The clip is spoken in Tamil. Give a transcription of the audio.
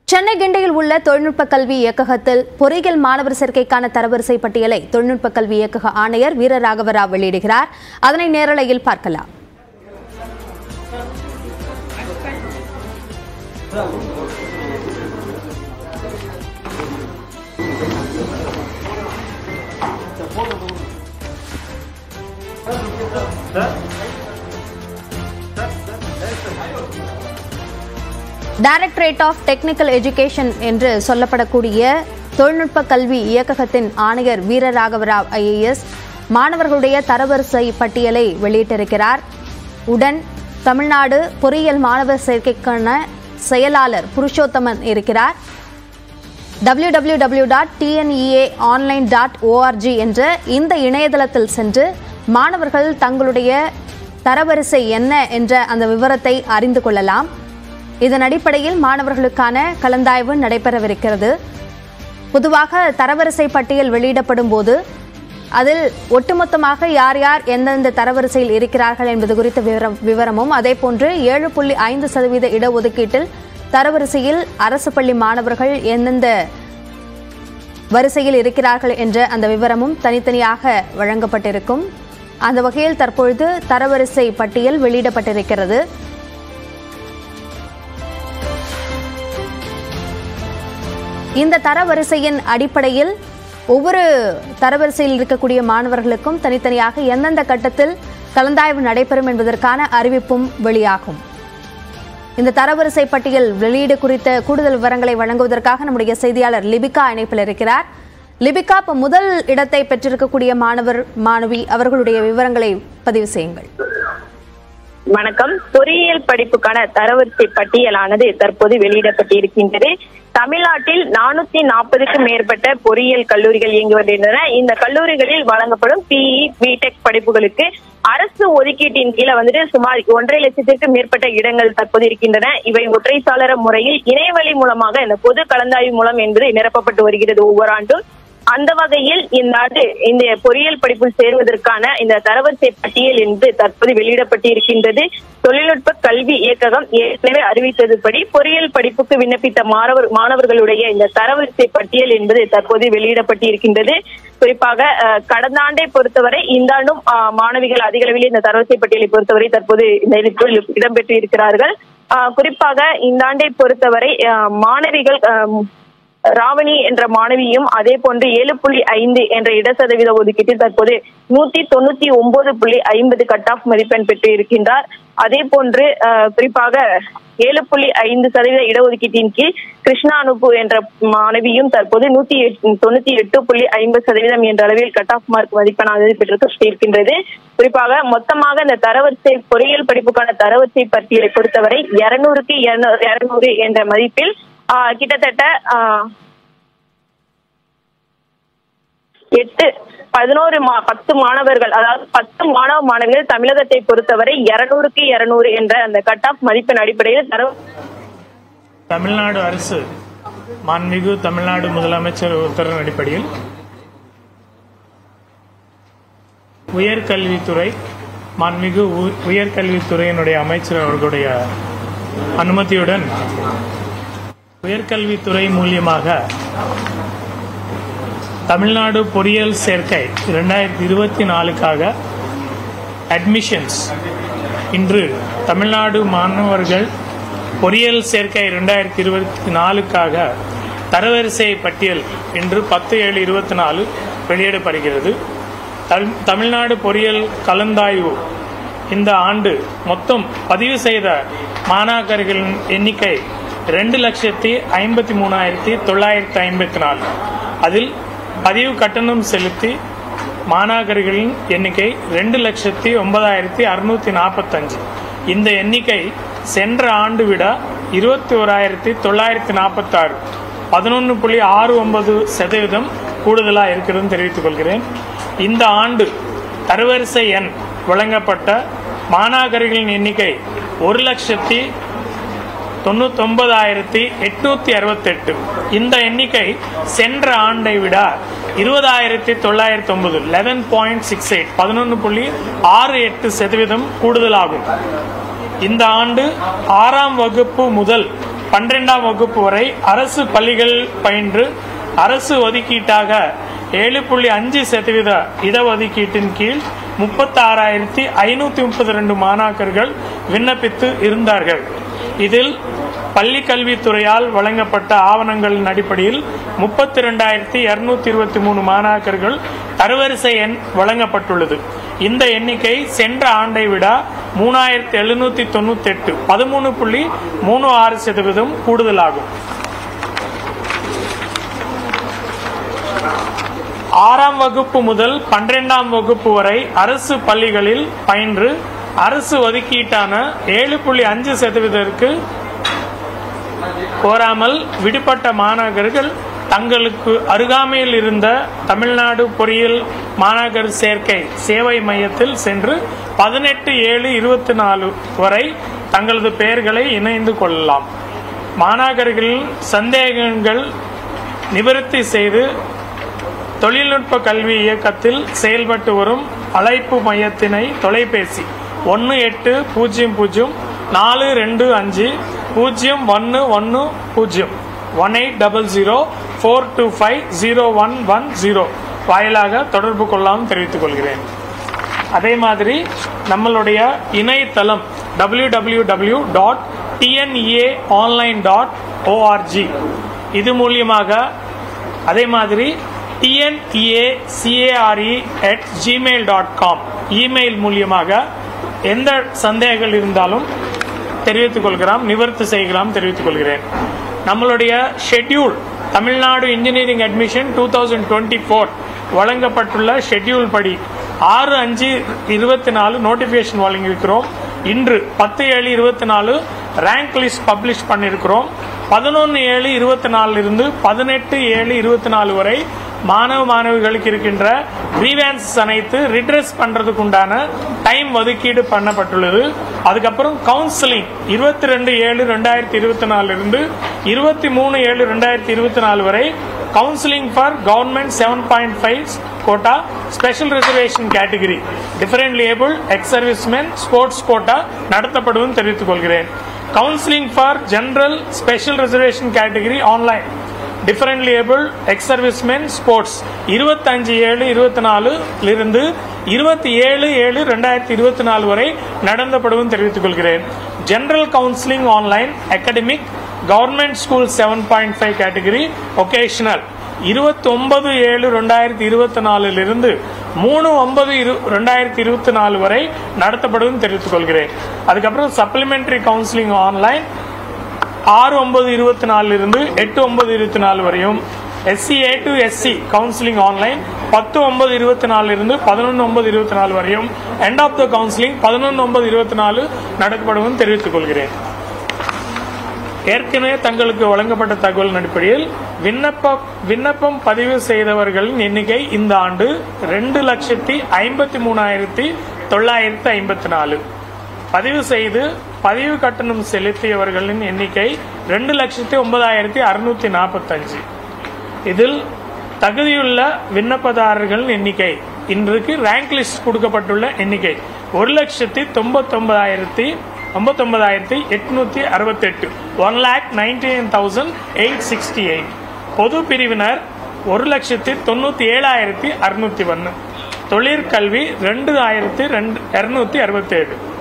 சென்னை கிண்டியில் உள்ள தொழில்நுட்ப கல்வி இயக்ககத்தில் பொறியியல் மாணவர் சேர்க்கைக்கான தரவரிசை பட்டியலை தொழில்நுட்ப கல்வி இயக்கக ஆணையர் வீரராகவராவ் வெளியிடுகிறார் அதனை நேரலையில் பார்க்கலாம் டைரக்டரேட் ஆஃப் டெக்னிக்கல் எஜுகேஷன் என்று சொல்லப்படக்கூடிய தொழில்நுட்ப கல்வி இயக்ககத்தின் ஆணையர் வீரராகவராவ் ஐஏஎஸ் மாணவர்களுடைய தரவரிசை பட்டியலை வெளியிட்டிருக்கிறார் உடன் தமிழ்நாடு பொறியியல் மாணவர் சேர்க்கைக்கான செயலாளர் புருஷோத்தமன் இருக்கிறார் W W W dot TNEA online dot ORG என்ற இந்த இணையதளத்தில் சென்று மாணவர்கள் தங்களுடைய தரவரிசை என்ன என்ற அந்த விவரத்தை அறிந்து கொள்ளலாம் இதன் அடிப்படையில் மாணவர்களுக்கான கலந்தாய்வு நடைபெறவிருக்கிறது பொதுவாக தரவரிசை பட்டியல் வெளியிடப்படும் போது அதில் ஒட்டுமொத்தமாக யார் யார் எந்தெந்த தரவரிசையில் இருக்கிறார்கள் என்பது குறித்த விவரம் விவரமும் அதேபோன்று ஏழு புள்ளி ஐந்து சதவீத இடஒதுக்கீட்டில் தரவரிசையில் அரசு பள்ளி மாணவர்கள் எந்தெந்த வரிசையில் இருக்கிறார்கள் என்ற அந்த விவரமும் தனித்தனியாக வழங்கப்பட்டிருக்கும் அந்த வகையில் தற்பொழுது தரவரிசை பட்டியல் வெளியிடப்பட்டிருக்கிறது இந்த தரவரிசையின் அடிப்படையில் ஒவ்வொரு தரவரிசையில் இருக்கக்கூடிய மாணவர்களுக்கும் தனித்தனியாக எந்தெந்த கட்டத்தில் கலந்தாய்வு நடைபெறும் என்பதற்கான அறிவிப்பும் வெளியாகும் இந்த தரவரிசை பட்டியல் வெளியீடு குறித்த கூடுதல் விவரங்களை வழங்குவதற்காக நம்முடைய செய்தியாளர் லிபிகா இணைப்பில் இருக்கிறார் லிபிகா இப்போ முதல் இடத்தை பெற்றிருக்கக்கூடிய மாணவர் மாணவி அவர்களுடைய விவரங்களை பதிவு செய்யுங்கள் வணக்கம் பொறியியல் படிப்புக்கான தரவரிசை பட்டியலானது தற்போது வெளியிடப்பட்டிருக்கின்றது தமிழ்நாட்டில் நானூத்தி நாற்பதுக்கும் மேற்பட்ட பொறியியல் கல்லூரிகள் இயங்கி வருகின்றன இந்த கல்லூரிகளில் வழங்கப்படும் பிஇ பிடெக் படிப்புகளுக்கு அரசு ஒதுக்கீட்டின் கீழே வந்துட்டு சுமார் ஒன்றரை லட்சத்திற்கும் மேற்பட்ட இடங்கள் தற்போது இருக்கின்றன இவை ஒற்றை சாளர முறையில் இணையவழி மூலமாக இந்த பொது கலந்தாய்வு மூலம் என்பது நிரப்பப்பட்டு வருகிறது ஒவ்வொரு ஆண்டும் அந்த வகையில் இந்த ஆண்டு இந்த பொறியியல் படிப்பில் சேருவதற்கான இந்த தரவரிசை பட்டியல் என்று தற்போது வெளியிடப்பட்டு இருக்கின்றது தொழில்நுட்ப கல்வி இயக்ககம் ஏற்கனவே அறிவித்ததுபடி பொறியியல் படிப்புக்கு விண்ணப்பித்த மாணவர் மாணவர்களுடைய இந்த தரவரிசை பட்டியல் என்பது தற்போது வெளியிடப்பட்டு இருக்கின்றது குறிப்பாக அஹ், கடந்த ஆண்டை பொறுத்தவரை இந்த ஆண்டும் அஹ், மாணவிகள் அதிக அளவில் இந்த தரவரிசை பட்டியலை பொறுத்தவரை தற்போது இந்த இடத்தில் இடம்பெற்று இருக்கிறார்கள் அஹ், குறிப்பாக இந்த ஆண்டை பொறுத்தவரை அஹ், மாணவிகள் அஹ், ராவணி என்ற மாணவியும் அதே போன்று ஏழு புள்ளி ஐந்து என்ற இடசதவீத ஒதுக்கீட்டில் தற்போது நூத்தி தொண்ணூத்தி ஒன்பது புள்ளி ஐம்பது கட் ஆஃப் மதிப்பெண் பெற்று இருக்கின்றார் அதே போன்று அஹ், குறிப்பாக ஏழு புள்ளி ஐந்து சதவீத இடஒதுக்கீட்டின் கீழ் கிருஷ்ணா அனுப்பு என்ற மாணவியும் தற்போது நூத்தி தொண்ணூத்தி எட்டு புள்ளி ஐம்பது சதவீதம் என்ற அளவில் கட் ஆஃப் மார்க் மதிப்பெண்ணானது பெற்று இருக்கின்றது குறிப்பாக மொத்தமாக இந்த தரவரிசை பொறியியல் படிப்புக்கான தரவரிசை பட்டியலை பொறுத்தவரை இருநூறுக்கு இருநூறு என்ற மதிப்பில் ஆஹ் கிட்டத்தட்ட ஆஹ் எட்டு பதினோரு மா பத்து மாணவர்கள் அதாவது பத்து மாணவ மாணவிகள் தமிழகத்தை பொறுத்தவரை இருநூறுக்கு இருநூறு என்ற அந்த கட் ஆஃப் மதிப்பெண் அடிப்படையில் தர தமிழ்நாடு அரசு மாண்புமிகு தமிழ்நாடு முதலமைச்சர் உத்தரவின் அடிப்படையில் உயர்கல்வித்துறை மாண்புமிகு உ- உயர்கல்வித்துறையினுடைய அமைச்சர் அவர்களுடைய அனுமதியுடன் உயர்கல்வித்துறை மூலியமாக தமிழ்நாடு பொறியியல் சேர்க்கை இரண்டாயிரத்தி இருபத்தி நாலுக்காக அட்மிஷன்ஸ் இன்று தமிழ்நாடு மாணவர்கள் பொறியியல் சேர்க்கை இரண்டாயிரத்தி இருபத்தி நாலுக்காக தரவரிசை பட்டியல் இன்று பத்து ஏழு இருபத்தி நாலு வெளியிடப்படுகிறது தமிழ்- தமிழ்நாடு பொறியியல் கலந்தாய்வு இந்த ஆண்டு மொத்தம் பதிவு செய்த மாணாக்கர்களின் எண்ணிக்கை ரெண்டு லட்சத்தி ஐம்பத்தி மூணாயிரத்தி தொள்ளாயிரத்தி ஐம்பத்தி நாலு அதில் பதிவு கட்டணம் செலுத்தி மாணாக்கர்களின் எண்ணிக்கை ரெண்டு லட்சத்தி ஒன்பதாயிரத்தி அறுநூத்தி நாற்பத்தஞ்சு இந்த எண்ணிக்கை சென்ற ஆண்டு விட இருபத்தி ஓராயிரத்தி தொள்ளாயிரத்தி நாற்பத்தாறு பதினொன்று புள்ளி ஆறு ஒன்பது சதவீதம் கூடுதலாக இருக்கிறதுன்னு தெரிவித்துக் கொள்கிறேன் இந்த ஆண்டு தரவரிசை எண் வழங்கப்பட்ட மாணாக்கர்களின் எண்ணிக்கை ஒரு லட்சத்தி தொண்ணூத்தொன்பதாயிரத்தி எட்நூத்தி அறுபத்தெட்டு இந்த எண்ணிக்கை சென்ற ஆண்டை விட இருபதாயிரத்தி தொள்ளாயிரத்தி ஒன்பது லெவன் பாயிண்ட் சிக்ஸ் எயிட் பதினொன்று புள்ளி ஆறு எட்டு சதவீதம் கூடுதலாகும் இந்த ஆண்டு ஆறாம் வகுப்பு முதல் பன்னிரெண்டாம் வகுப்பு வரை அரசு பள்ளிகள் பயின்று அரசு ஒதுக்கீட்டாக ஏழு புள்ளி அஞ்சு சதவீத இடஒதுக்கீட்டின் கீழ் முப்பத்தி ஆறாயிரத்தி ஐநூத்தி முப்பத்தி ரெண்டு மாணாக்கர்கள் விண்ணப்பித்து இருந்தார்கள் இதில் பள்ளி கல்வித்துறையால் வழங்கப்பட்ட ஆவணங்களின் அடிப்படையில் முப்பத்தி ரெண்டாயிரத்தி இருநூத்தி இருபத்தி மூணு மாணாக்கர்கள் தரவரிசை எண் வழங்கப்பட்டுள்ளது இந்த எண்ணிக்கை சென்ற ஆண்டை விட மூணாயிரத்தி எழுநூத்தி தொண்ணூத்தி எட்டு பதிமூணு புள்ளி மூணு ஆறு சதவீதம் கூடுதலாகும் ஆறாம் வகுப்பு முதல் பன்னிரெண்டாம் வகுப்பு வரை அரசு பள்ளிகளில் பயின்று அரசு ஒதுக்கீட்டான ஏழு புள்ளி அஞ்சு சதவீதத்திற்கு கோராமல் விடுபட்ட மாணாக்கர்கள் தங்களுக்கு அருகாமையில் இருந்த தமிழ்நாடு பொறியியல் மாணாக்கர் சேர்க்கை சேவை மையத்தில் சென்று பதினெட்டு ஏழு இருபத்தி நாலு வரை தங்களது பெயர்களை இணைந்து கொள்ளலாம் மாணாக்கர்களின் சந்தேகங்கள் நிவர்த்தி செய்து தொழில்நுட்ப கல்வி இயக்கத்தில் செயல்பட்டு வரும் அழைப்பு மையத்தினை தொலைபேசி ஒன்று எட்டு பூஜ்ஜியம் பூஜ்ஜியம் நாலு ரெண்டு அஞ்சு பூஜ்ஜியம் ஒன்று ஒன்று பூஜ்ஜியம் one eight double zero four two five zero one one zero வாயிலாக தொடர்பு கொள்ளாமல் தெரிவித்துக் கொள்கிறேன் அதே மாதிரி நம்மளுடைய இணையதளம் W W W dot TNEA online dot ORG இது மூலியமாக அதே மாதிரி TNEA CARE at Gmail dot com email மூலியமாக எந்த சந்தேகங்கள் இருந்தாலும் தெரிவித்துக் கொள்கிறோம் நிவர்த்தி செய்கிறோம் தெரிவித்துக் கொள்கிறேன் நம்மளுடைய schedule Tamil Nadu engineering admission two thousand twenty four வழங்கப்பட்டுள்ள ஷெட்யூல் படி ஆறு அஞ்சு இருபத்தி நாலு நோட்டிபிகேஷன் வழங்கியிருக்கிறோம் இன்று பத்து ஏழு இருபத்தி நாலு ரேங்க் லிஸ்ட் பப்ளிஷ் பண்ணியிருக்கிறோம் பதினொன்று ஏழு இருபத்தி நாலுல இருந்து பதினெட்டு ஏழு இருபத்தி நாலு வரை மாணவ மாணவிகளுக்கு இருக்கின்ற கிரீவான்ஸ் அனைத்து ரிட்ரெஸ் பண்றதுக்கு உண்டான டைம் ஒதுக்கீடு பண்ணப்பட்டுள்ளது அதுக்கப்புறம் கவுன்சிலிங் இருபத்தி ரெண்டு ஏழு ரெண்டாயிரத்தி இருபத்தி நாலுல இருந்து இருபத்தி மூணு ஏழு ரெண்டாயிரத்தி இருபத்தி நாலு வரை counselling for government seven point five quota special reservation category differently able ex servicemen sports quota நடத்தப்படும் தெரிவித்துக் கொள்கிறேன் counselling for general special reservation category online differently able ex servicemen sports இருபத்தஞ்சு ஏழு இருபத்தி நாலு இருந்து இருபத்தி ஏழு ஏழு ரெண்டாயிரத்தி இருபத்தி நாலு வரை நடந்தப்படும் தெரிவித்துக் கொள்கிறேன் general counselling online academic government school seven point five category vocational இருபத்தி ஒன்பது ஏழு ரெண்டாயிரத்தி இருபத்தி நாலுல இருந்து மூணு ஒன்பது இரு ரெண்டாயிரத்தி இருபத்தி நாலு வரை நடத்தப்படும் தெரிவித்துக் கொள்கிறேன் அதுக்கப்புறம் சப்ளிமெண்டரி கவுன்சிலிங் ஆன்லைன் ஆறு ஒன்பது இருபத்தி நாலுல இருந்து எட்டு ஒன்பது இருபத்தி நாலு வரையும் SC A to SC counselling online பத்து ஒன்பது இருபத்தி நாலுல இருந்து பதினொன்று ஒன்பது இருபத்தி நாலு வரையும் எண்ட் ஆஃப் த கவுன்சிலிங் பதினொன்று ஒன்பது இருபத்தி நாலு நடத்தப்படும் தெரிவித்துக் கொள்கிறேன் ஏற்கனவே தங்களுக்கு வழங்கப்பட்ட தகவலின் அடிப்படையில் விண்ணப்ப விண்ணப்பம் பதிவு செய்தவர்களின் எண்ணிக்கை இந்த ஆண்டு ரெண்டு லட்சத்தி ஐம்பத்தி மூணாயிரத்தி தொள்ளாயிரத்தி ஐம்பத்தி நாலு பதிவு செய்து பதிவு கட்டணம் செலுத்தியவர்களின் எண்ணிக்கை ரெண்டு லட்சத்தி ஒன்பதாயிரத்தி அறுநூத்தி நாற்பத்தஞ்சு இதில் தகுதியுள்ள விண்ணப்பதாரர்களின் எண்ணிக்கை இன்றைக்கு ரேங்க் லிஸ்ட் கொடுக்கப்பட்டுள்ள எண்ணிக்கை ஒரு லட்சத்தி தொண்ணூத்தொன்பதாயிரத்தி ஒன்பத்தொன்பதாயிரத்தி எட்நூத்தி அறுபத்தெட்டு one lakh ninety nine thousand eight sixty eight பொது பிரிவினர் ஒரு லட்சத்தி தொண்ணூத்தி ஏழாயிரத்தி அறுநூத்தி ஒன்று தொழிற்கல்வி ரெண்டு ஆயிரத்தி ரெண்டு இருநூத்தி அறுபத்தேழு